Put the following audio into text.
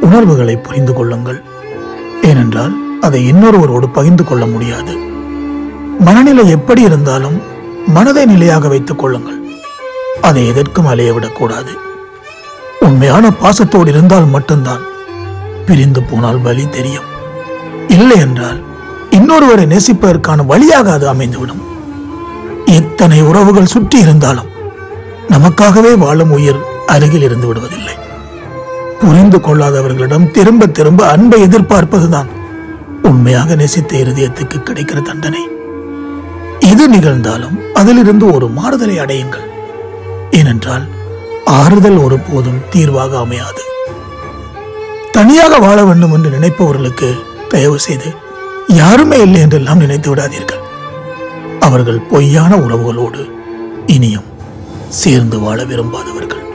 உணர்வுகளை புரிந்து கொள்ளுங்கள் ஏனென்றால் அதை இன்னொருவரோடு பகிர்ந்து கொள்ள முடியாது மனநிலை எப்படி இருந்தாலும் மனதை நிலையாக வைத்துக் கொள்ளுங்கள் அதை எதற்கும் அலையவிடக் கூடாது உண்மையான பாசத்தோடு இருந்தால் மட்டும்தான் பிரிந்து போனால் வலி தெரியும் இல்லை என்றால் இன்னொருவரை நேசிப்பதற்கான வழியாக அது அமைந்துவிடும் எத்தனை உறவுகள் சுற்றி இருந்தாலும் நமக்காகவே வாழும் உயிர் அருகில் இருந்து விடுவதில்லை புரிந்து கொள்ளாதவர்களிடம் திரும்ப திரும்ப அன்பை எதிர்பார்ப்பதுதான் உண்மையாக நேசித்த இருதயத்துக்கு கிடைக்கிற தண்டனை இது நிகழ்ந்தாலும் அதிலிருந்து ஒரு மாறுதலை அடையுங்கள் ஏனென்றால் ஆறுதல் ஒருபோதும் தீர்வாக அமையாது தனியாக வாழ வேண்டும் என்று நினைப்பவர்களுக்கு தயவு செய்து யாருமே இல்லை என்றெல்லாம் நினைத்து விடாதீர்கள் அவர்கள் பொய்யான உறவுகளோடு இனியும் சேர்ந்து வாழ விரும்பாதவர்கள்